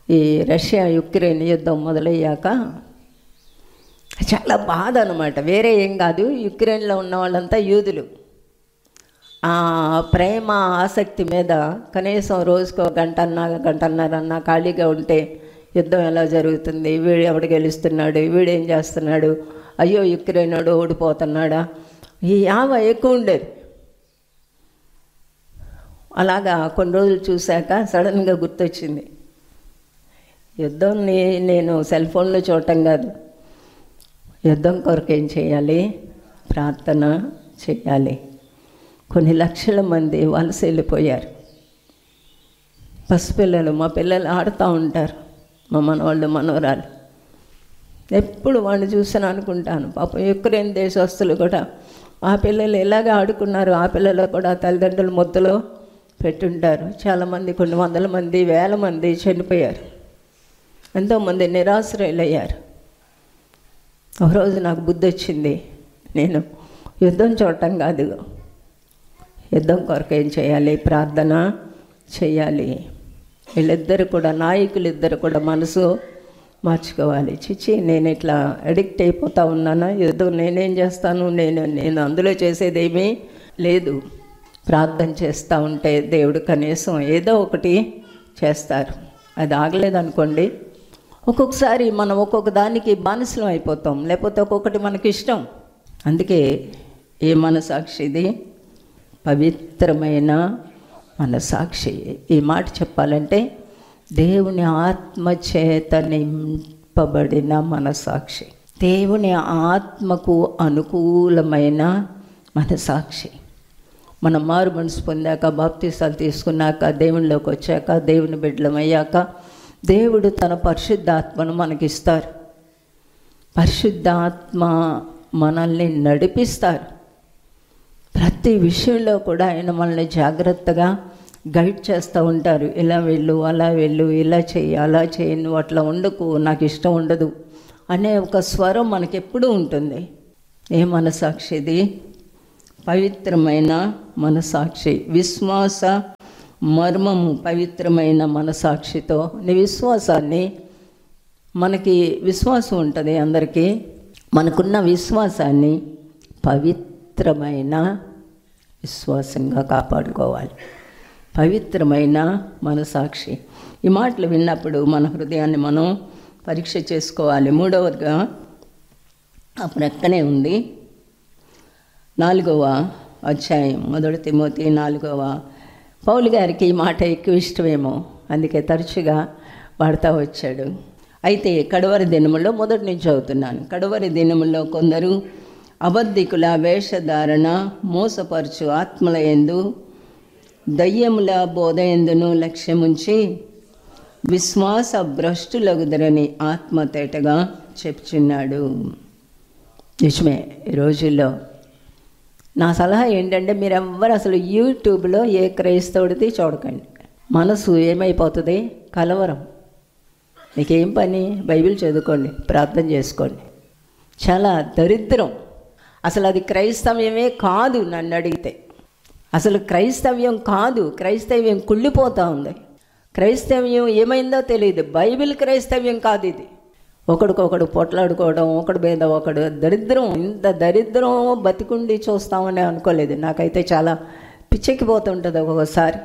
ఈ Russia Ukraine యుద్ధం మొదలయ్యాక చాలా బాధ అనమాట వేరే ఏం కాదు యుక్రెయిన్లో ఉన్న వాళ్ళంతా యూదులు ఆ ప్రేమ ఆసక్తి మీద కనీసం రోజుకో గంటన్న గంటన్నరన్న ఖాళీగా ఉంటే యుద్ధం ఎలా జరుగుతుంది వీడు ఎవడు గెలుస్తున్నాడు వీడేం చేస్తున్నాడు అయ్యో యుక్రెయినోడు ఓడిపోతున్నాడా ఈ యావ ఎక్కువ ఉండేది అలాగా కొన్ని రోజులు చూశాక సడన్గా గుర్తొచ్చింది యుద్ధం నే- నేను సెల్ ఫోన్లో చూడటం కాదు యుద్ధం కొరకు ఏం చేయాలి ప్రార్థన చేయాలి కొన్ని లక్షల మంది వలస వెళ్ళిపోయారు పసిపిల్లలు మా పిల్లలు ఆడుతూ ఉంటారు మా మనవాళ్ళు మనవరాలు ఎప్పుడు వాడిని చూసాను అనుకుంటాను పాపం యుక్రెయిన్ దేశస్తులు కూడా ఆ పిల్లలు ఎలాగ ఆడుకున్నారు ఆ పిల్లలు కూడా తల్లిదండ్రుల ముద్దలో పెట్టుంటారు చాలామంది కొన్ని వందల మంది వేల మంది చనిపోయారు ఎంతోమంది నిరాశ్రయులయ్యారు ఒకరోజు నాకు బుద్ధి వచ్చింది నేను యుద్ధం చూడటం కాదు యుద్ధం కొరకు ఏం చేయాలి ప్రార్థన చేయాలి వీళ్ళిద్దరు కూడా నాయకులు ఇద్దరు కూడా మనసు మార్చుకోవాలి చిచి నేను ఇట్లా అడిక్ట్ అయిపోతా ఉన్నానా యుద్ధం నేనేం చేస్తాను నేను నేను అందులో చేసేదేమీ లేదు ప్రార్థన చేస్తూ ఉంటే దేవుడు కనీసం ఏదో ఒకటి చేస్తారు అది ఆగలేదనుకోండి ఒక్కొక్కసారి మనం ఒక్కొక్క దానికి బానిసలం అయిపోతాం లేకపోతే ఒక్కొక్కటి మనకి ఇష్టం అందుకే ఏ మనసాక్షిది పవిత్రమైన మనసాక్షి ఈ మాట చెప్పాలంటే దేవుని ఆత్మచేత నింపబడిన మనసాక్షి దేవుని ఆత్మకు అనుకూలమైన మనసాక్షి మనం మారు మనసు పొందాక బాప్తీసాలు తీసుకున్నాక దేవునిలోకి వచ్చాక దేవుని బిడ్డలమయ్యాక దేవుడు తన పరిశుద్ధాత్మను మనకిస్తారు పరిశుద్ధాత్మ మనల్ని నడిపిస్తారు ప్రతి విషయంలో కూడా ఆయన మనల్ని జాగ్రత్తగా గైడ్ చేస్తూ ఉంటారు ఇలా వెళ్ళు అలా వెళ్ళు ఇలా చెయ్యి అలా చేయి నువ్వు అట్లా ఉండకు నాకు ఇష్టం ఉండదు అనే ఒక స్వరం మనకెప్పుడూ ఉంటుంది ఏ మనసాక్షిది పవిత్రమైన మనసాక్షి విశ్వాస మర్మము పవిత్రమైన మనసాక్షితో నీ విశ్వాసాన్ని మనకి విశ్వాసం ఉంటుంది అందరికీ మనకున్న విశ్వాసాన్ని పవిత్రమైన విశ్వాసంగా కాపాడుకోవాలి పవిత్రమైన మనసాక్షి ఈ మాటలు విన్నప్పుడు మన హృదయాన్ని మనం పరీక్ష చేసుకోవాలి మూడవదిగా ఆ ప్రక్కనే ఉంది నాలుగవ అధ్యాయం మొదటి తిమోతి నాలుగవ పౌలు గారికి ఈ మాట ఎక్కువ ఇష్టమేమో అందుకే తరచుగా వాడుతూ వచ్చాడు అయితే కడవరి దినములో మొదటి నుంచి చదువుతున్నాను కడవరి దినములో కొందరు అబద్ధికుల వేషధారణ మోసపరచు ఆత్మల ఎందు దయ్యముల బోధ ఎందును లక్ష్యముంచి విశ్వాస భ్రష్టులగుదరని ఆత్మ తేటగా చెప్చున్నాడు నిజమే ఈ రోజుల్లో నా సలహా ఏంటంటే మీరు ఎవ్వరు అసలు యూట్యూబ్లో ఏ క్రైస్తవుడిది చూడకండి మనసు ఏమైపోతుంది కలవరం మీకేం పని బైబిల్ చదువుకోండి ప్రార్థన చేసుకోండి చాలా దరిద్రం అసలు అది క్రైస్తవ్యమే కాదు నన్ను అడిగితే అసలు క్రైస్తవ్యం కాదు క్రైస్తవ్యం కుళ్ళిపోతూ ఉంది క్రైస్తవ్యం ఏమైందో తెలియదు బైబిల్ క్రైస్తవ్యం కాదు ఇది ఒకడికొకడు పొట్లాడుకోవడం ఒకడి మీద ఒకడు దరిద్రం ఇంత దరిద్రం బతికుండి చూస్తామని అనుకోలేదు నాకైతే చాలా పిచ్చెక్కిపోతుంటుంది ఒక్కొక్కసారి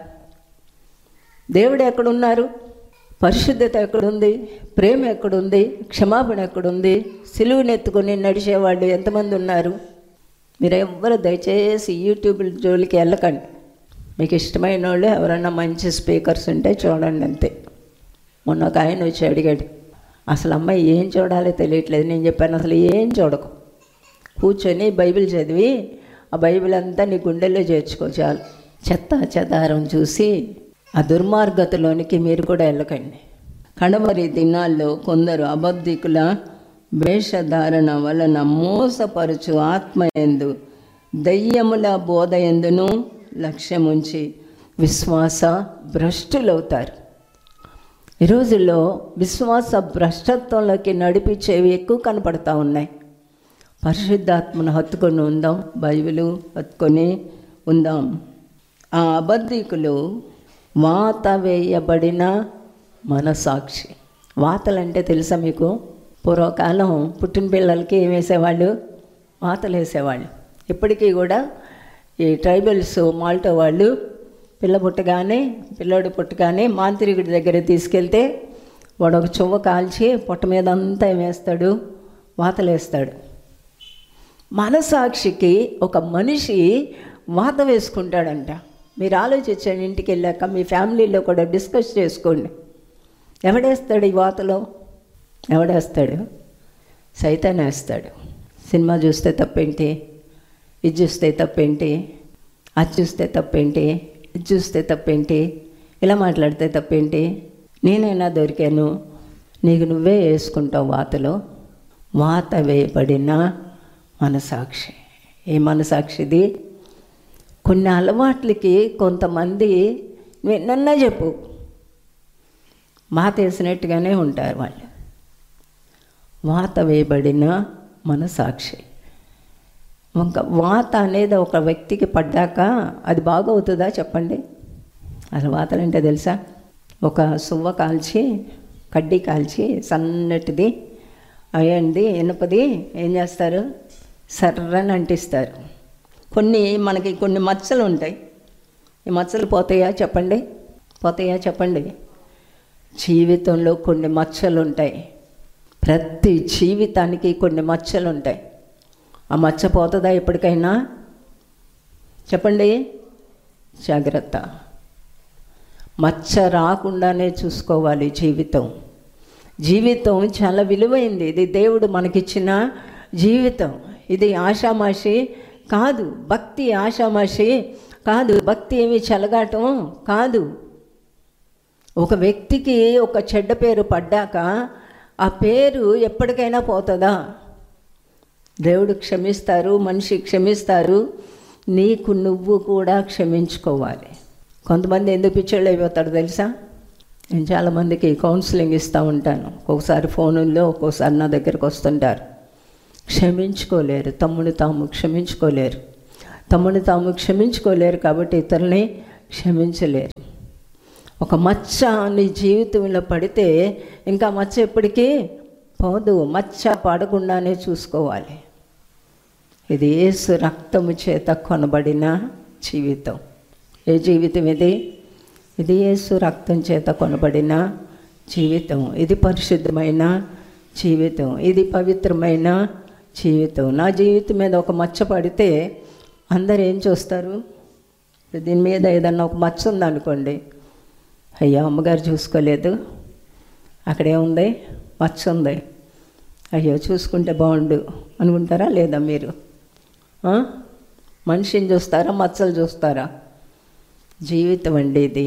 దేవుడు ఎక్కడున్నారు పరిశుద్ధత ఎక్కడుంది ప్రేమ ఎక్కడుంది క్షమాపణ ఎక్కడుంది సిలువుని ఎత్తుకొని నడిచేవాళ్ళు ఎంతమంది ఉన్నారు మీరు ఎవ్వరు దయచేసి యూట్యూబ్ జోలికి వెళ్ళకండి మీకు ఇష్టమైన వాళ్ళు ఎవరైనా మంచి స్పీకర్స్ ఉంటే చూడండి అంతే మొన్న ఒక ఆయన వచ్చి అడిగాడు అసలు అమ్మాయి ఏం చూడాలో తెలియట్లేదు నేను చెప్పాను అసలు ఏం చూడకు కూర్చొని బైబిల్ చదివి ఆ బైబిల్ అంతా నీ గుండెల్లో చేర్చుకో చాలు చెత్త చెదారం చూసి ఆ దుర్మార్గతలోనికి మీరు కూడా వెళ్ళకండి కడమరి దినాల్లో కొందరు అబద్ధికుల వేషధారణ వలన మోసపరచు ఆత్మ ఎందు దయ్యముల బోధ ఎందును లక్ష్యముంచి విశ్వాస భ్రష్టులవుతారు ఈ రోజుల్లో విశ్వాస భ్రష్టత్వంలోకి నడిపించేవి ఎక్కువ కనపడతా ఉన్నాయి పరిశుద్ధాత్మను హత్తుకొని ఉందాం బైబిలు హత్తుకొని ఉందాం ఆ అబద్ధికులు వాత వేయబడిన మనసాక్షి వాతలంటే తెలుసా మీకు పూర్వకాలం పుట్టిన పిల్లలకి ఏం వేసేవాళ్ళు వాతలు వేసేవాళ్ళు ఇప్పటికీ కూడా ఈ ట్రైబల్స్ మాల్టో వాళ్ళు పిల్ల పుట్టగానే పిల్లోడు పుట్టగానే మాంత్రికుడి దగ్గర తీసుకెళ్తే వాడు ఒక చువ్వ కాల్చి పొట్ట మీద అంతా ఏం వేస్తాడు వాతలు వేస్తాడు మనసాక్షికి ఒక మనిషి వాత వేసుకుంటాడంట మీరు ఆలోచించండి ఇంటికి వెళ్ళాక మీ ఫ్యామిలీలో కూడా డిస్కస్ చేసుకోండి ఎవడేస్తాడు ఈ వాతలో ఎవడేస్తాడు సైతాన్ వేస్తాడు సినిమా చూస్తే తప్పేంటి ఇది చూస్తే తప్పేంటి అది చూస్తే తప్పేంటి ఇది చూస్తే తప్పేంటి ఇలా మాట్లాడితే తప్పేంటి నేనైనా దొరికాను నీకు నువ్వే వేసుకుంటావు వాతలో వాత వేయబడిన మనసాక్షి ఏ మనసాక్షిది కొన్ని అలవాట్లకి కొంతమంది నిన్న చెప్పు వాత వేసినట్టుగానే ఉంటారు వాళ్ళు వాత వేయబడిన మనసాక్షి ఒక వాత అనేది ఒక వ్యక్తికి పడ్డాక అది బాగవుతుందా చెప్పండి అసలు వాతలు అంటే తెలుసా ఒక సువ్వ కాల్చి కడ్డీ కాల్చి సన్నటిది అయ్యండి ఇనుపది ఏం చేస్తారు సర్రని అంటిస్తారు కొన్ని మనకి కొన్ని మచ్చలు ఉంటాయి ఈ మచ్చలు పోతాయా చెప్పండి పోతాయా చెప్పండి జీవితంలో కొన్ని మచ్చలు ఉంటాయి ప్రతి జీవితానికి కొన్ని మచ్చలు ఉంటాయి ఆ మచ్చ పోతుందా ఎప్పటికైనా చెప్పండి జాగ్రత్త మచ్చ రాకుండానే చూసుకోవాలి జీవితం జీవితం చాలా విలువైంది ఇది దేవుడు మనకిచ్చిన జీవితం ఇది ఆషామాషి కాదు భక్తి ఆషామాషి కాదు భక్తి ఏమి చెలగాటం కాదు ఒక వ్యక్తికి ఒక చెడ్డ పేరు పడ్డాక ఆ పేరు ఎప్పటికైనా పోతుందా దేవుడు క్షమిస్తారు మనిషి క్షమిస్తారు నీకు నువ్వు కూడా క్షమించుకోవాలి కొంతమంది ఎందుకు పిచ్చోళ్ళు అయిపోతారు తెలుసా నేను చాలామందికి కౌన్సిలింగ్ ఇస్తూ ఉంటాను ఒక్కొక్కసారి ఫోనుల్లో ఒక్కొక్కసారి నా దగ్గరకు వస్తుంటారు క్షమించుకోలేరు తమ్ముడు తాము క్షమించుకోలేరు తమ్ముడు తాము క్షమించుకోలేరు కాబట్టి ఇతరుల్ని క్షమించలేరు ఒక మచ్చ నీ జీవితంలో పడితే ఇంకా మచ్చ ఎప్పటికీ పోదు మచ్చ పడకుండానే చూసుకోవాలి ఇది ఏసు రక్తము చేత కొనబడిన జీవితం ఏ జీవితం ఇది ఇది ఏసు రక్తం చేత కొనబడిన జీవితం ఇది పరిశుద్ధమైన జీవితం ఇది పవిత్రమైన జీవితం నా జీవితం మీద ఒక మచ్చ పడితే అందరు ఏం చూస్తారు దీని మీద ఏదన్నా ఒక మచ్చ ఉందనుకోండి అయ్యా అమ్మగారు చూసుకోలేదు అక్కడేముంది మచ్చ ఉంది అయ్యో చూసుకుంటే బాగుండు అనుకుంటారా లేదా మీరు ఆ? మనిషిని చూస్తారా మచ్చలు చూస్తారా జీవితం అండి ఇది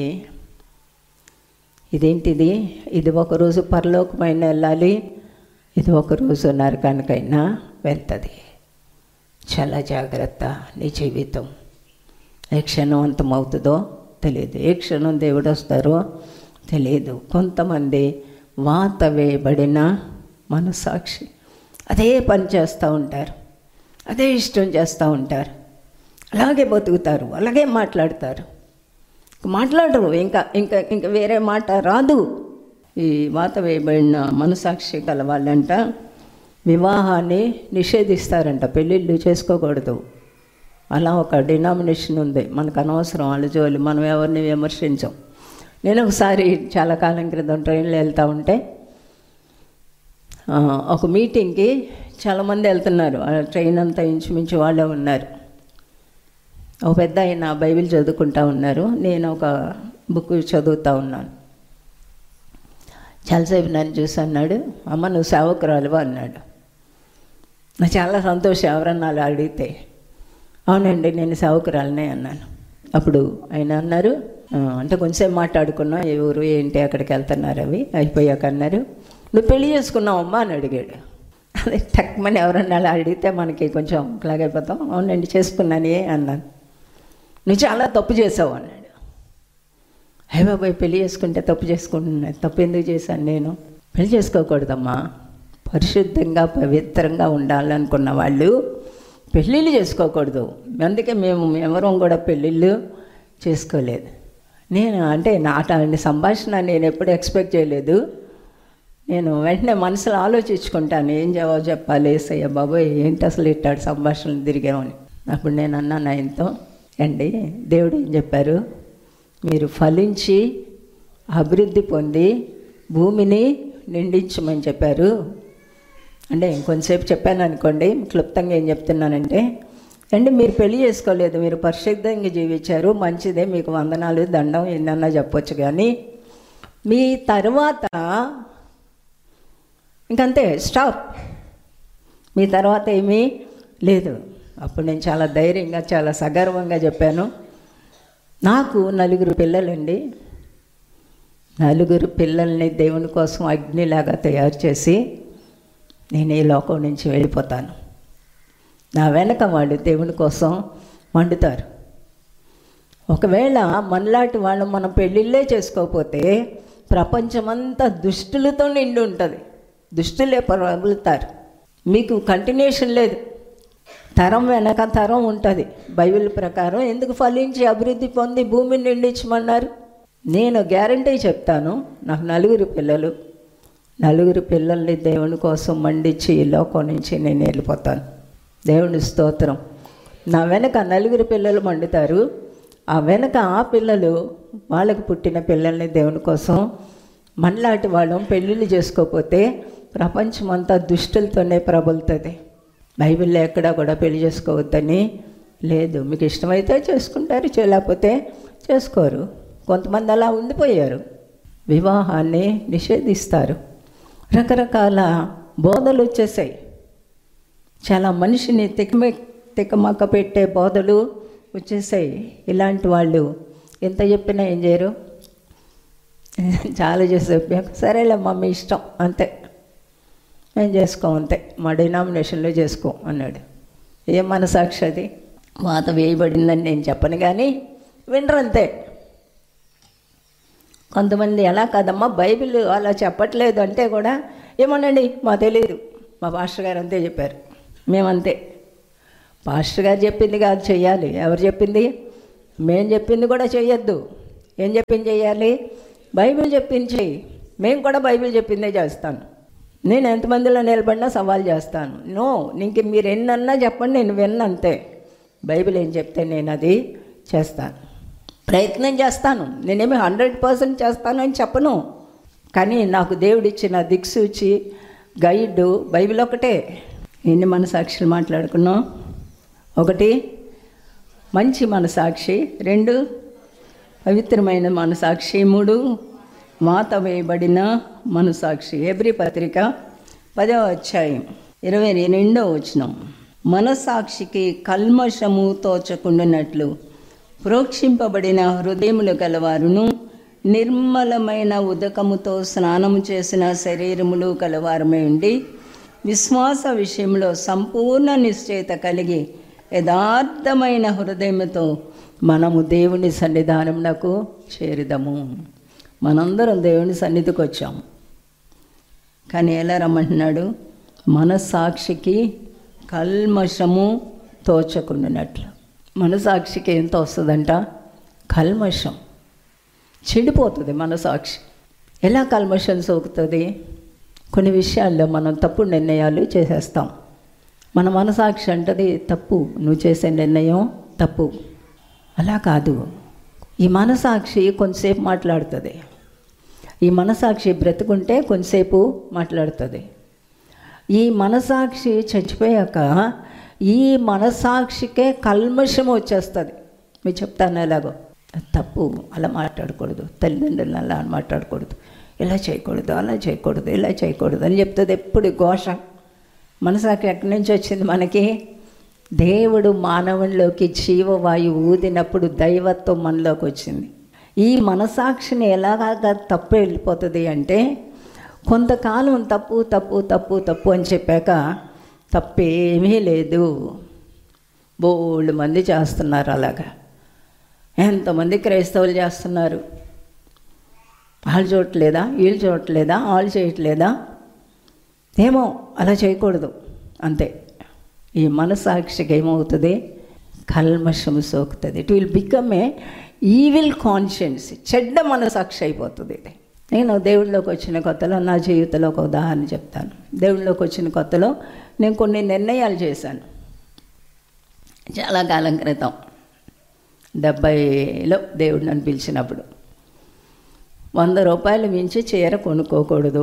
ఇదేంటిది ఇది ఒకరోజు పరలోకమైన వెళ్ళాలి ఇది ఒకరోజు నరకానికైనా వెళ్తుంది చాలా జాగ్రత్త నీ జీవితం ఏ క్షణం అంతమవుతుందో తెలియదు ఏ క్షణం దేవుడు వస్తారో తెలియదు కొంతమంది వాత వేయబడిన మనసాక్షి అదే పని చేస్తూ ఉంటారు అదే ఇష్టం చేస్తూ ఉంటారు అలాగే బతుకుతారు అలాగే మాట్లాడతారు మాట్లాడరు ఇంకా ఇంకా ఇంకా వేరే మాట రాదు ఈ వాత వేయబడిన మనసాక్షి గల వాళ్ళంట వివాహాన్ని నిషేధిస్తారంట పెళ్ళిళ్ళు చేసుకోకూడదు అలా ఒక డినామినేషన్ ఉంది మనకు అనవసరం వాళ్ళ జోలి మనం ఎవరిని విమర్శించం నేను ఒకసారి చాలా కాలం క్రితం ట్రైన్లో వెళ్తూ ఉంటే ఆ, ఒక మీటింగ్కి చాలామంది వెళ్తున్నారు ఆ ట్రైన్ అంతా ఇంచుమించు వాళ్ళే ఉన్నారు ఒక పెద్ద ఆయన బైబిల్ చదువుకుంటా ఉన్నారు నేను ఒక బుక్ చదువుతూ ఉన్నాను చాలాసేపు నన్ను చూసి అన్నాడు అమ్మ నువ్వు సేవకురాలువా అన్నాడు నాకు చాలా సంతోషం ఎవరన్నా అలా అడిగితే అవునండి నేను సేవకురాలనే అన్నాను అప్పుడు ఆయన అన్నారు "ఆ, అంటే కొంచెంసేపు మాట్లాడుకున్నాం ఏ ఊరు ఏంటి అక్కడికి వెళ్తున్నారు అవి అయిపోయాక అన్నారు నువ్వు పెళ్లి చేసుకున్నావమ్మా అని అడిగాడు అదే టక్మని ఎవరన్నా అలా అడిగితే మనకి కొంచెం ఇలాగైపోతాం అవునండి చేసుకున్నానే అన్నాను నువ్వు చాలా తప్పు చేసావు అన్నాడు హే బాబాయ్ పెళ్లి చేసుకుంటే తప్పు చేసుకుంటున్నాను తప్పు ఎందుకు చేశాను నేను పెళ్లి చేసుకోకూడదమ్మా పరిశుద్ధంగా పవిత్రంగా ఉండాలనుకున్న వాళ్ళు పెళ్ళిళ్ళు చేసుకోకూడదు అందుకే మేము ఎవరం కూడా పెళ్ళిళ్ళు చేసుకోలేదు నేను అంటే నా అట్లాంటి సంభాషణ నేను ఎప్పుడు ఎక్స్పెక్ట్ చేయలేదు నేను వెంటనే మనసులో ఆలోచించుకుంటాను ఏం జవాబు చెప్పాలి ఏసయ్య బాబోయ్ ఏంటి అసలు ఇట్టాడు సంభాషణలు తిరిగామని అప్పుడు నేను అన్నాను ఆయనతో అండి దేవుడు ఏం చెప్పారు మీరు ఫలించి అభివృద్ధి పొంది భూమిని నిండించమని చెప్పారు అంటే ఇంకొంతసేపు చెప్పాను అనుకోండి క్లుప్తంగా ఏం చెప్తున్నానంటే అండి మీరు పెళ్లి చేసుకోలేదు మీరు పరిశుద్ధంగా జీవించారు మంచిదే మీకు వందనాలు దండం ఎన్నన్నా చెప్పొచ్చు కానీ మీ తర్వాత ఇంకంతే స్టాప్ మీ తర్వాత ఏమీ లేదు అప్పుడు నేను చాలా ధైర్యంగా చాలా సగర్వంగా చెప్పాను నాకు నలుగురు పిల్లలండి నలుగురు పిల్లల్ని దేవుని కోసం అగ్నిలాగా తయారు చేసి నేను ఈ లోకం నుంచి వెళ్ళిపోతాను నా వెనక వాళ్ళు దేవుని కోసం వండుతారు ఒకవేళ మనలాంటి వాళ్ళు మనం పెళ్ళిళ్ళే చేసుకోకపోతే ప్రపంచమంతా దుష్టులతో నిండి ఉంటుంది దుష్టులే ప్రబలుతారు మీకు కంటిన్యూషన్ లేదు తరం వెనక తరం ఉంటుంది బైబిల్ ప్రకారం ఎందుకు ఫలించి అభివృద్ధి పొంది భూమిని నిండించమన్నారు నేను గ్యారంటీ చెప్తాను నాకు నలుగురు పిల్లలు నలుగురు పిల్లల్ని దేవుని కోసం మండించి ఈ లోకం నుంచి నేను వెళ్ళిపోతాను దేవుని స్తోత్రం నా వెనక నలుగురు పిల్లలు మండుతారు ఆ వెనక ఆ పిల్లలు వాళ్ళకి పుట్టిన పిల్లల్ని దేవుని కోసం మనలాంటి వాళ్ళం పెళ్ళిళ్ళు చేసుకోకపోతే ప్రపంచం అంతా దుష్టులతోనే ప్రబలుతుంది బైబిల్లో ఎక్కడా కూడా పెళ్లి చేసుకోవద్దని లేదు మీకు ఇష్టమైతే చేసుకుంటారు చేయలేకపోతే చేసుకోరు కొంతమంది అలా ఉండిపోయారు వివాహాన్ని నిషేధిస్తారు రకరకాల బోధలు వచ్చేసాయి చాలా మనిషిని తికమె తికమక్క పెట్టే బోధలు వచ్చేసాయి ఇలాంటి వాళ్ళు ఎంత చెప్పినా ఏం చేయరు చాలా చేసి చెప్పాక సరేలే మమ్మీ ఇష్టం అంతే మేము చేసుకోం అంతే మా డినామినేషన్లో చేసుకో అన్నాడు ఏం మనసాక్షి అది వాత వేయబడిందని నేను చెప్పను కానీ వినరు అంతే కొంతమంది ఎలా కాదమ్మా బైబిల్ అలా చెప్పట్లేదు అంటే కూడా ఏమోనండి మా తెలియదు మా పాస్టర్ గారు అంతే చెప్పారు మేమంతే పాస్టర్ గారు చెప్పింది కాదు చెయ్యాలి ఎవరు చెప్పింది మేము చెప్పింది కూడా చెయ్యొద్దు ఏం చెప్పింది చెయ్యాలి బైబిల్ చెప్పింది చెయ్యి మేము కూడా బైబిల్ చెప్పిందే చేస్తాను నేను ఎంతమందిలో నిలబడినా సవాల్ చేస్తాను నో ఇంక మీరు ఎన్నన్నా చెప్పండి నేను విన్నంతే బైబిల్ ఏం చెప్తే నేను అది చేస్తాను ప్రయత్నం చేస్తాను నేనేమి హండ్రెడ్ పర్సెంట్ చేస్తాను అని చెప్పను కానీ నాకు దేవుడిచ్చిన దిక్సూచి గైడ్ బైబిల్ ఒకటే ఎన్ని మనసాక్షులు మాట్లాడుకున్నాం ఒకటి మంచి మనసాక్షి రెండు పవిత్రమైన మనసాక్షి మూడు మాట వేయబడిన మనసాక్షి ఎబ్రి పత్రిక పదవ అధ్యాయం ఇరవై రెండో వచనం మనసాక్షికి కల్మషము తోచకుండానట్లు ప్రోక్షింపబడిన హృదయములు గలవారును నిర్మలమైన ఉదకముతో స్నానము చేసిన శరీరములు కలవారమై ఉండి విశ్వాస విషయంలో సంపూర్ణ నిశ్చయిత కలిగి యథార్థమైన హృదయముతో మనము దేవుని సన్నిధానమునకు చేరుదము మనందరం దేవుని సన్నిధికి వచ్చాము కానీ ఎలా రమ్మంటున్నాడు మనసాక్షికి కల్మషము తోచకుండానట్లు మనసాక్షికి ఎంత వస్తుందంట కల్మషం చెడిపోతుంది మనసాక్షి ఎలా కల్మషం సోకుతుంది కొన్ని విషయాల్లో మనం తప్పుడు నిర్ణయాలు చేసేస్తాం మన మనసాక్షి అంటది తప్పు నువ్వు చేసే నిర్ణయం తప్పు అలా కాదు ఈ మనసాక్షి కొంతసేపు మాట్లాడుతుంది ఈ మనసాక్షి బ్రతుకుంటే కొంతసేపు మాట్లాడుతుంది ఈ మనసాక్షి చచ్చిపోయాక ఈ మనసాక్షికే కల్మషం వచ్చేస్తుంది మీరు చెప్తాను ఎలాగో అది తప్పు అలా మాట్లాడకూడదు తల్లిదండ్రులను అలా మాట్లాడకూడదు ఇలా చేయకూడదు అలా చేయకూడదు ఇలా చేయకూడదు అని చెప్తుంది ఎప్పుడు ఘోష మనసాక్షి ఎక్కడి నుంచి వచ్చింది మనకి దేవుడు మానవునిలోకి జీవవాయువు ఊదినప్పుడు దైవత్వం మనలోకి వచ్చింది ఈ మనసాక్షిని ఎలాగా తప్పు వెళ్ళిపోతుంది అంటే కొంతకాలం తప్పు తప్పు తప్పు తప్పు అని చెప్పాక తప్పేమీ లేదు బోళ్ళు మంది చేస్తున్నారు అలాగా ఎంతమంది క్రైస్తవులు చేస్తున్నారు వాళ్ళు చూడట్లేదా వీళ్ళు చూడట్లేదా వాళ్ళు చేయట్లేదా ఏమో అలా చేయకూడదు అంతే ఈ మనసాక్షికి ఏమవుతుంది కల్మషము సోకుతుంది it will become a evil conscience చెడ్డ మనసాక్షి అయిపోతుంది ఇది నేను దేవుడిలోకి వచ్చిన కొత్తలో నా జీవితంలో ఒక ఉదాహరణ చెప్తాను దేవుడిలోకి వచ్చిన కొత్తలో నేను కొన్ని నిర్ణయాలు చేశాను చాలా కాలం క్రితం డెబ్బైలో దేవుడు నన్ను పిలిచినప్పుడు వంద రూపాయలు మించి చీర కొనుక్కోకూడదు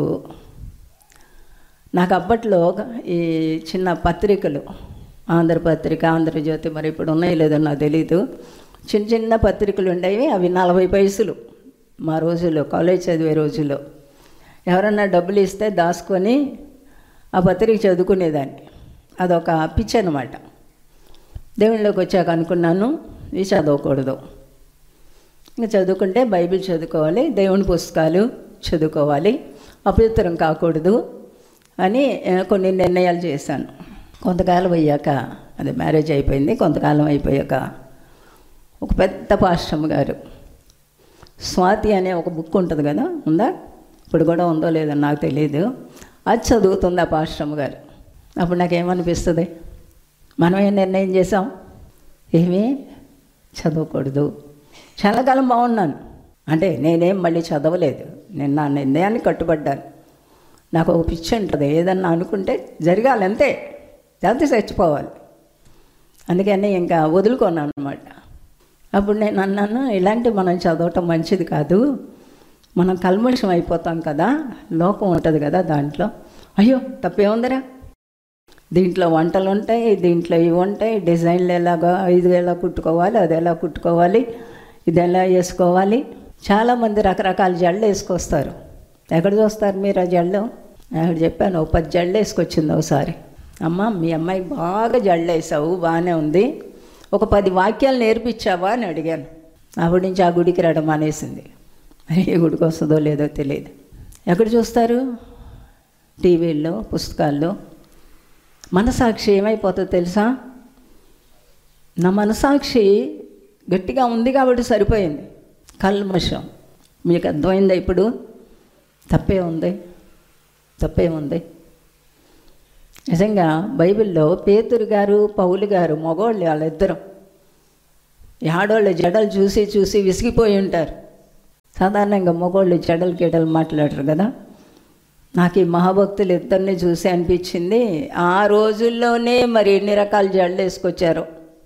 నాకు అప్పట్లో ఈ చిన్న పత్రికలు ఆంధ్రపత్రిక ఆంధ్రజ్యోతి మరి ఇప్పుడు ఉన్నాయో లేదో నాకు తెలీదు చిన్న చిన్న పత్రికలు ఉండేవి అవి నలభై పైసలు మా రోజుల్లో కాలేజ్ చదివే రోజుల్లో ఎవరన్నా డబ్బులు ఇస్తే దాచుకొని ఆ పత్రిక చదువుకునేదాన్ని అదొక పిచ్చి అనమాట దేవుళ్ళలోకి వచ్చాక అనుకున్నాను ఇవి చదవకూడదు ఇంకా చదువుకుంటే బైబిల్ చదువుకోవాలి దేవుని పుస్తకాలు చదువుకోవాలి అపవిత్రం కాకూడదు అని ఆ, కొన్ని నిర్ణయాలు చేశాను కొంతకాలం అయ్యాక అది మ్యారేజ్ అయిపోయింది కొంతకాలం అయిపోయాక ఒక పెద్ద పాశ్రమ గారు స్వాతి అనే ఒక బుక్ ఉంటుంది కదా ఉందా ఇప్పుడు కూడా ఉందో లేదో నాకు తెలియదు అది చదువుతుంది ఆ పాశ్రమ గారు అప్పుడు నాకేమనిపిస్తుంది మనం ఏం నిర్ణయం చేసాం ఏమీ చదవకూడదు చాలా కాలం బాగున్నాను అంటే నేనేం మళ్ళీ చదవలేదు నేను నా నిర్ణయాన్ని కట్టుబడ్డాను నాకు ఒక పిచ్చి ఉంటుంది ఏదన్నా అనుకుంటే జరగాలి అంతే లేకపోతే చచ్చిపోవాలి అందుకని ఇంకా వదులుకున్నాను అనమాట అప్పుడు నేను అన్నాను ఇలాంటివి మనం చదవటం మంచిది కాదు మనం కల్మషం అయిపోతాం కదా లోకం ఉంటుంది కదా దాంట్లో అయ్యో తప్పేముందిరా దీంట్లో వంటలు ఉంటాయి దీంట్లో ఇవి ఉంటాయి డిజైన్లు ఎలాగా ఇది ఎలా కుట్టుకోవాలి అది ఎలా కుట్టుకోవాలి ఇది ఎలా వేసుకోవాలి చాలామంది రకరకాల జళ్ళు వేసుకొస్తారు ఎక్కడ చూస్తారు మీరు ఆ జళ్ళు అక్కడ చెప్పాను ఓ పది జళ్ళు వేసుకొచ్చింది ఒకసారి అమ్మ మీ అమ్మాయికి బాగా జళ్ళు వేసావు బాగానే ఉంది ఒక పది వాక్యాలు నేర్పించావా అని అడిగాను అప్పటి నుంచి ఆ గుడికి రావడం మానేసింది మరి ఏ గుడికి వస్తుందో లేదో తెలియదు ఎక్కడ చూస్తారు టీవీల్లో పుస్తకాల్లో మనసాక్షి ఏమైపోతుందో తెలుసా నా మనసాక్షి గట్టిగా ఉంది కాబట్టి సరిపోయింది కల్మషం మీకు అర్థమైందా ఇప్పుడు తప్పే ఉంది తప్పే ఉంది నిజంగా బైబిల్లో పేతురు గారు పౌలు గారు మగవాళ్ళు వాళ్ళిద్దరం ఆడవాళ్ళ జడలు చూసి చూసి విసిగిపోయి ఉంటారు సాధారణంగా మగవాళ్ళు జడలు గిడలు మాట్లాడరు కదా నాకు ఈ మహాభక్తులు ఇద్దరిని చూసి అనిపించింది ఆ రోజుల్లోనే మరి ఎన్ని రకాల జడలు వేసుకొచ్చారు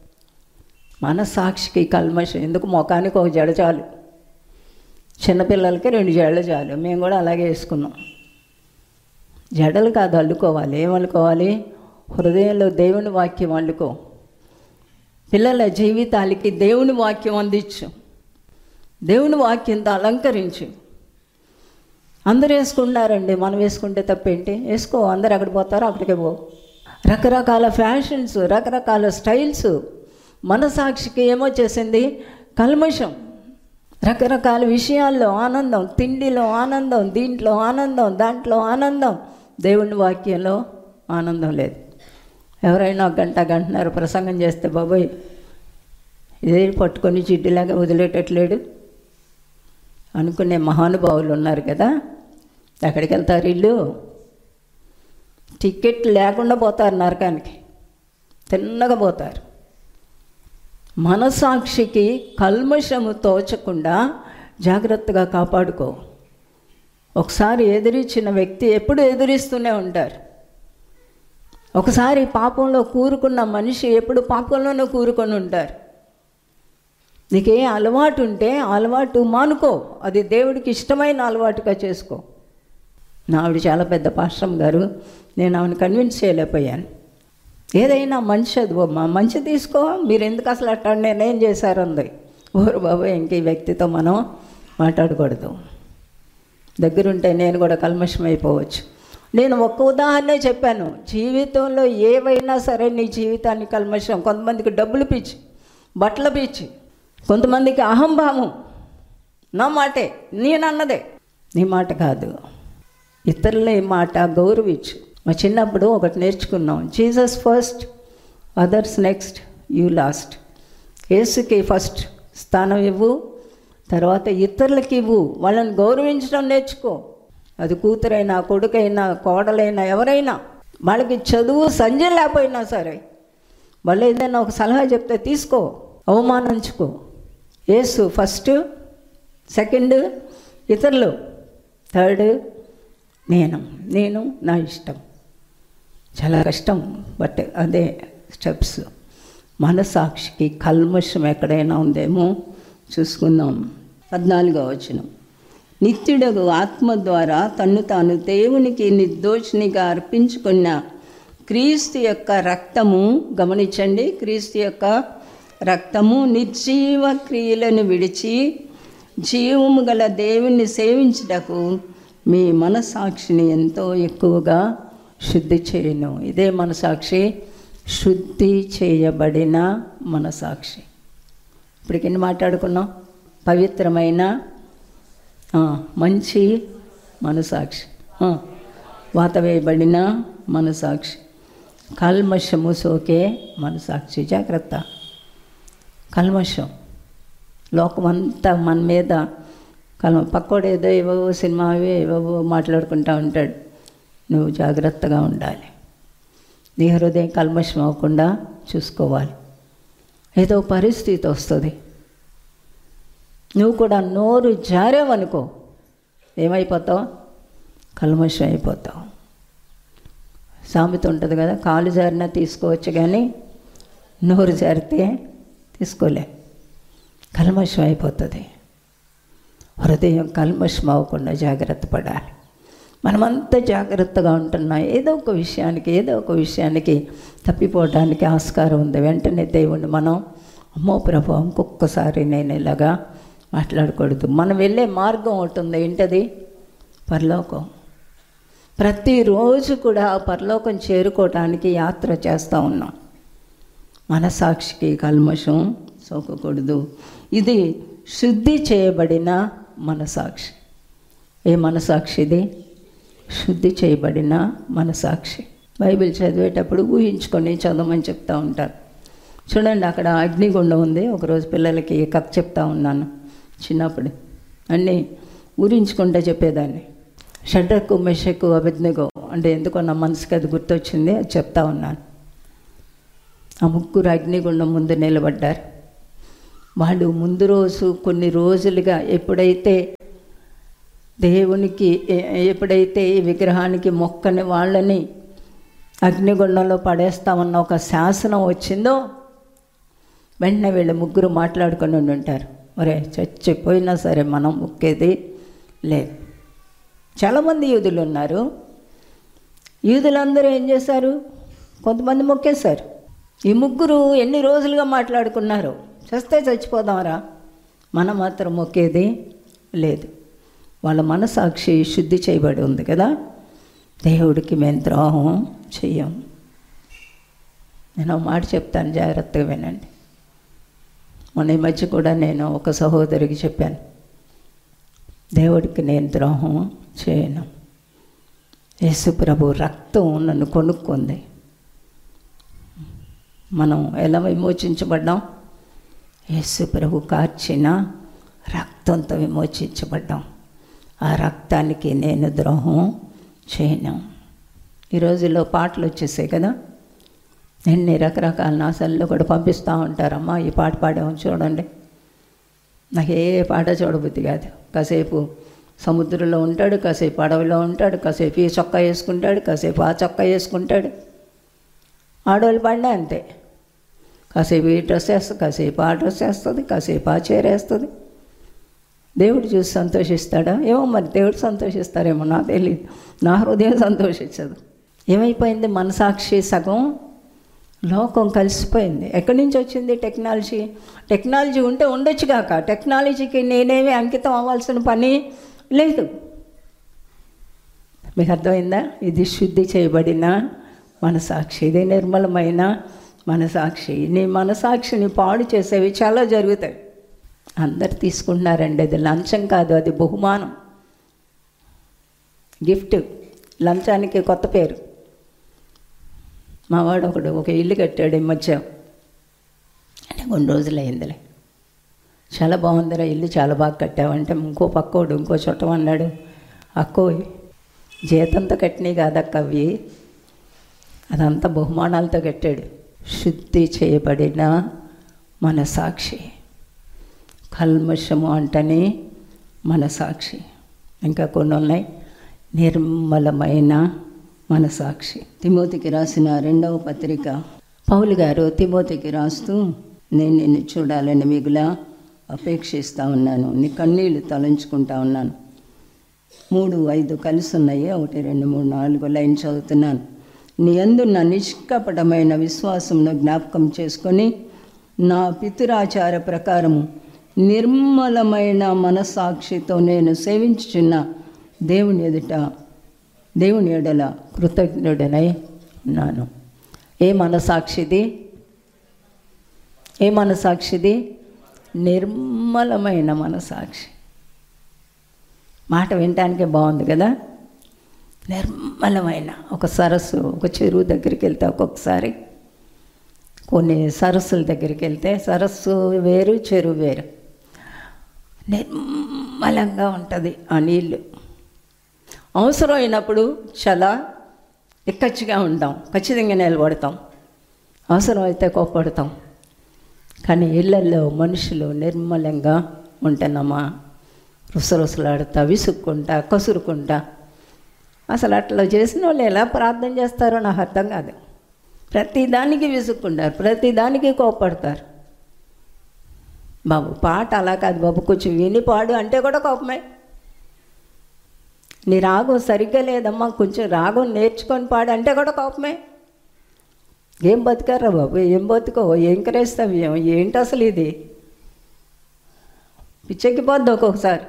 మన సాక్షికి కల్మషం ఎందుకు ముఖానికి ఒక జడ చాలు చిన్నపిల్లలకి రెండు జడలు చాలు మేము కూడా అలాగే వేసుకున్నాం జడలు కాదు అల్లుకోవాలి ఏమల్లుకోవాలి హృదయంలో దేవుని వాక్యం అల్లుకో పిల్లల జీవితాలకి దేవుని వాక్యం అందించు దేవుని వాక్యంతో అలంకరించు అందరూ వేసుకున్నారండి మనం వేసుకుంటే తప్పేంటి వేసుకో అందరు అక్కడ పోతారో అక్కడికే పో రకరకాల ఫ్యాషన్స్ రకరకాల స్టైల్స్ మనసాక్షికి ఏమొచ్చేసింది కల్మషం రకరకాల విషయాల్లో ఆనందం తిండిలో ఆనందం దీంట్లో ఆనందం దాంట్లో ఆనందం దేవుని వాక్యంలో ఆనందం లేదు ఎవరైనా ఒక గంట గంటన్నర ప్రసంగం చేస్తే బాబోయ్ ఇదే పట్టుకొని జిడ్డులాగా వదిలేటట్లేడు అనుకునే మహానుభావులు ఉన్నారు కదా ఎక్కడికి వెళ్తారు వీళ్ళు టికెట్ లేకుండా పోతారు నరకానికి తిన్నగా పోతారు మనసాక్షికి కల్మషము తోచకుండా జాగ్రత్తగా కాపాడుకో ఒకసారి ఎదిరించిన వ్యక్తి ఎప్పుడు ఎదిరిస్తూనే ఉంటారు ఒకసారి పాపంలో కూరుకున్న మనిషి ఎప్పుడు పాపంలోనే కూరుకొని ఉంటారు నీకే అలవాటు ఉంటే ఆ అలవాటు మానుకో అది దేవుడికి ఇష్టమైన అలవాటుగా చేసుకో నా ఆవిడ చాలా పెద్ద పాశ్రం గారు నేను ఆవిడ కన్విన్స్ చేయలేకపోయాను ఏదైనా మంచి చదువమ్మా మంచి తీసుకో మీరు ఎందుకు అసలు అట్లా నిర్ణయం చేశారంది ఓరు బాబు ఇంక ఈ వ్యక్తితో మనం మాట్లాడకూడదు దగ్గరుంటే నేను కూడా కల్మషం అయిపోవచ్చు నేను ఒక్క ఉదాహరణే చెప్పాను జీవితంలో ఏవైనా సరే నీ జీవితాన్ని కల్మషం కొంతమందికి డబ్బులు పిచ్చి బట్టల పిచ్చి కొంతమందికి అహంభావం నా మాటే నేనన్నదే నీ మాట కాదు ఇతరుల మాట గౌరవించు మా చిన్నప్పుడు ఒకటి నేర్చుకున్నాం Jesus first others next you last యేసుకి ఫస్ట్ స్థానం ఇవ్వు తర్వాత ఇతరులకి ఇవ్వు వాళ్ళని గౌరవించడం నేర్చుకో అది కూతురైనా కొడుకైనా కోడలైనా ఎవరైనా వాళ్ళకి చదువు సంజ లేకపోయినా సరే వాళ్ళు ఏదైనా ఒక సలహా చెప్తే తీసుకో అవమానించుకో యేసు ఫస్ట్ సెకండ్ ఇతరులు థర్డ్ నేను నేను నా ఇష్టం చాలా కష్టం బట్ అదే స్టెప్స్ మనసాక్షికి కల్మషం ఎక్కడైనా ఉందేమో చూసుకుందాం పద్నాలుగో వచ్చిన నిత్యుడగు ఆత్మ ద్వారా తన్ను తాను దేవునికి నిర్దోషినిగా అర్పించుకున్న క్రీస్తు యొక్క రక్తము గమనించండి క్రీస్తు యొక్క రక్తము నిర్జీవ క్రియలను విడిచి జీవము గల దేవుణ్ణి సేవించుటకు మీ మనసాక్షిని ఎంతో ఎక్కువగా శుద్ధి చేయను ఇదే మనసాక్షి శుద్ధి చేయబడిన మనసాక్షి ఇప్పటికి ఎన్ని మాట్లాడుకున్నాం పవిత్రమైన ఆ, మంచి మనసాక్షి ఆ, వాత వేయబడిన మనసాక్షి కల్మషము సోకే మనసాక్షి జాగ్రత్త కల్మషం లోకమంతా మన మీద కల్మ పక్కోడు ఏదో ఏవో సినిమా అవి ఏవో మాట్లాడుకుంటూ ఉంటాడు నువ్వు జాగ్రత్తగా ఉండాలి నీ హృదయం కల్మషం అవ్వకుండా చూసుకోవాలి ఏదో పరిస్థితి వస్తుంది నువ్వు కూడా నోరు జారేవనుకో ఏమైపోతావు కల్మషం అయిపోతావు సామెత ఉంటుంది కదా కాలు జారినా తీసుకోవచ్చు కానీ నోరు జారితే తీసుకోలే కల్మషం అయిపోతుంది హృదయం కల్మషం అవ్వకుండా జాగ్రత్త పడాలి మనమంతా జాగ్రత్తగా ఉంటున్నాం ఏదో ఒక విషయానికి ఏదో ఒక విషయానికి తప్పిపోవడానికి ఆస్కారం ఉంది వెంటనే దేవుణ్ణి మనం అమ్మో ప్రభు ఇంకొకసారి నేను ఇలాగా మాట్లాడకూడదు మనం వెళ్ళే మార్గం ఒకటి ఉంది ఏంటది పరలోకం ప్రతిరోజు కూడా ఆ పరలోకం చేరుకోవడానికి యాత్ర చేస్తూ ఉన్నాం మనసాక్షికి కల్మషం సోకకూడదు ఇది శుద్ధి చేయబడిన మనసాక్షి ఏ మనసాక్షి ఇది శుద్ధి చేయబడిన మనసాక్షి బైబిల్ చదివేటప్పుడు ఊహించుకొని చదవమని చెప్తా ఉంటారు చూడండి అక్కడ అగ్నిగుండం ఉంది ఒకరోజు పిల్లలకి కథ చెప్తా ఉన్నాను చిన్నప్పుడు అన్నీ ఊరించుకుంటే చెప్పేదాన్ని షడ్రకు మెషకు అభిజ్ఞగో అంటే ఎందుకో నా మనసుకి అది గుర్తొచ్చింది అది చెప్తా ఉన్నాను ఆ ముగ్గురు అగ్నిగుండం ముందు నిలబడ్డారు వాళ్ళు ముందు రోజు కొన్ని రోజులుగా ఎప్పుడైతే దేవునికి ఎ- ఎప్పుడైతే ఈ విగ్రహానికి మొక్కని వాళ్ళని అగ్నిగుండంలో పడేస్తామన్న ఒక శాసనం వచ్చిందో వెంటనే వీళ్ళు ముగ్గురు మాట్లాడుకొని ఉండి ఉంటారు ఒరే చచ్చిపోయినా సరే మనం మొక్కేది లేదు చాలామంది యూదులు ఉన్నారు యూదులందరూ ఏం చేశారు కొంతమంది మొక్కేశారు ఈ ముగ్గురు ఎన్ని రోజులుగా మాట్లాడుకున్నారు చస్తే చచ్చిపోదాంరా మనం మాత్రం మొక్కేది లేదు వాళ్ళ మనసాక్షి శుద్ధి చేయబడి ఉంది కదా దేవుడికి మేము ద్రోహం చెయ్యం నేను ఒక మాట చెప్తాను జాగ్రత్తగా వినండి మొన్న ఈ మధ్య కూడా నేను ఒక సహోదరికి చెప్పాను దేవుడికి నేను ద్రోహం చేయను యేసు ప్రభు రక్తం నన్ను కొనుక్కుంది మనం ఎలా విమోచించబడ్డాం యేసు ప్రభు కార్చిన రక్తంతో విమోచించబడ్డాం ఆ రక్తానికి నేను ద్రోహం చేయను ఈ రోజుల్లో పాటలు వచ్చేసాయి కదా ఎన్ని రకరకాల నాసాల్లో కూడా పంపిస్తూ ఉంటారమ్మా ఈ పాట పాడాము చూడండి నాకు ఏ పాట చూడబుద్ధి కాదు కాసేపు సముద్రంలో ఉంటాడు కాసేపు అడవిలో ఉంటాడు కాసేపు ఈ చొక్కా వేసుకుంటాడు కాసేపు ఆ చొక్కా వేసుకుంటాడు ఆడవాళ్ళు పడినా అంతే కాసేపు ఈ డ్రెస్ వేస్తుంది కాసేపు ఆ డ్రెస్ వేస్తుంది కాసేపు ఆ చీర వేస్తుంది దేవుడు చూసి సంతోషిస్తాడా ఏమో మరి దేవుడు సంతోషిస్తారేమో నాకు తెలియదు నా హృదయం సంతోషించదు ఏమైపోయింది మనసాక్షి సగం లోకం కలిసిపోయింది ఎక్కడి నుంచి వచ్చింది టెక్నాలజీ టెక్నాలజీ ఉంటే ఉండొచ్చు కాక టెక్నాలజీకి నేనేమి అంకితం అవ్వాల్సిన పని లేదు మీకు అర్థమైందా ఇది శుద్ధి చేయబడిన మనసాక్షి ఇది నిర్మలమైన మనసాక్షి నీ మనసాక్షిని పాడు చేసేవి చాలా జరుగుతాయి అందరు తీసుకుంటున్నారండి అది లంచం కాదు అది బహుమానం గిఫ్ట్ లంచానికి కొత్త పేరు మావాడు ఒకడు ఒక ఇల్లు కట్టాడు ఈ మధ్య అంటే కొన్ని రోజులు అయిందిలే చాలా బాగుందిరా ఇల్లు చాలా బాగా కట్టావంటే ఇంకో పక్కోడు ఇంకో చుట్టం అన్నాడు అక్కో జీతంతో కట్టినవి కాదక్క అవి అదంతా బహుమానాలతో కట్టాడు శుద్ధి చేయబడిన మన సాక్షి కల్మషము అంటనే మన సాక్షి ఇంకా కొన్ని ఉన్నాయి నిర్మలమైన మన సాక్షి తిమోతికి రాసిన రెండవ పత్రిక పౌలు గారు తిమోతికి రాస్తూ నేను నిన్ను చూడాలని మిగులా అపేక్షిస్తూ ఉన్నాను నీ కన్నీళ్లు తలంచుకుంటా ఉన్నాను మూడు ఐదు కలిసి ఉన్నాయి ఒకటి రెండు మూడు నాలుగు లైన్ చదువుతున్నాను నీ అందున్న నిష్కపటమైన విశ్వాసంను జ్ఞాపకం చేసుకొని నా పితురాచార ప్రకారము నిర్మలమైన మనసాక్షితో నేను సేవించుచున్న దేవుని ఎదుట దేవుని ఎడల కృతజ్ఞుడనై ఉన్నాను ఏ మనసాక్షిది ఏ మనసాక్షిది నిర్మలమైన మనసాక్షి మాట వినటానికే బాగుంది కదా నిర్మలమైన ఒక సరస్సు ఒక చెరువు దగ్గరికి వెళ్తే ఒక్కొక్కసారి కొన్ని సరస్సుల దగ్గరికి వెళ్తే సరస్సు వేరు చెరువు వేరు నిర్మలంగా ఉంటుంది ఆ నీళ్ళు అవసరమైనప్పుడు చాలా ఎక్కచ్చిగా ఉంటాం ఖచ్చితంగా నిలబడతాం అవసరమైతే కోప్పడతాం కానీ ఇళ్ళల్లో మనుషులు నిర్మలంగా ఉంటున్నామా రుసరుసలాడుతా విసుక్కుంటా కసురుకుంటా అసలు అట్లా చేసిన వాళ్ళు ఎలా ప్రార్థన చేస్తారో నాకు అర్థం కాదు ప్రతిదానికి విసుక్కుంటారు ప్రతిదానికి కోపడతారు బాబు పాట అలా కాదు బాబు కొంచెం విని పాడు అంటే కూడా కోపమే నీ రాగం సరిగ్గా లేదమ్మా కొంచెం రాగం నేర్చుకొని పాడు అంటే కూడా కోపమే ఏం బతికారా బాబు ఏం బతుకో ఏం క్రైస్తవ్యం ఏంటి అసలు ఇది పిచ్చెక్కిపోద్ది ఒక్కొక్కసారి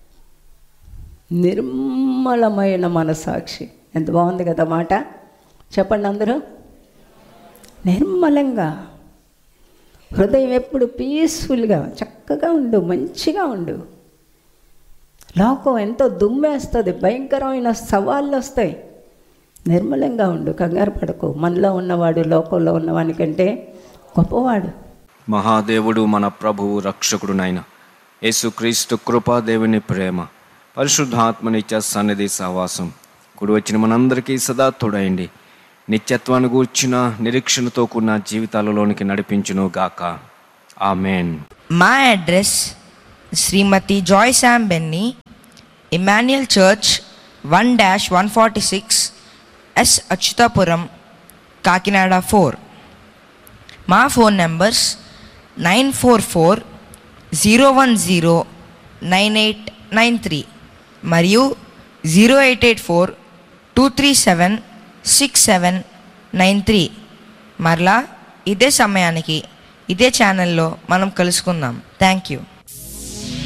నిర్మలమైన మనసాక్షి ఎంత బాగుంది కదా మాట చెప్పండి అందరూ నిర్మలంగా హృదయం ఎప్పుడు పీస్ఫుల్గా చక్కగా ఉండు మంచిగా ఉండు లోకం ఎంతో దుమ్మేస్తుంది భయంకరమైన సవాళ్ళు వస్తాయి నిర్మలంగా ఉండు కంగారు పడకు మనలో ఉన్నవాడు లోకంలో ఉన్నవానికంటే గొప్పవాడు మహాదేవుడు మన ప్రభువు రక్షకుడునైన యేసుక్రీస్తు కృపా దేవుని ప్రేమ పరిశుద్ధాత్మ నిత్య సన్నిధి సహవాసం కుడి వచ్చిన మనందరికీ సదా తోడయండి నిత్యత్వాన్ని గూర్చిన నిరీక్షణతో కూడిన జీవితాలలోనికి నడిపించును గాక ఆమెన్ మా address Srimathi Joy Sam Benny Emmanuel church one dash one forty six S Atchutapuram Kakinada four మా phone numbers nine four four zero one zero nine eight nine three మరియు zero eight eight four two three seven six seven nine three మరలా ఇదే సమయానికి ఇదే ఛానల్లో మనం కలుసుకుందాం thank you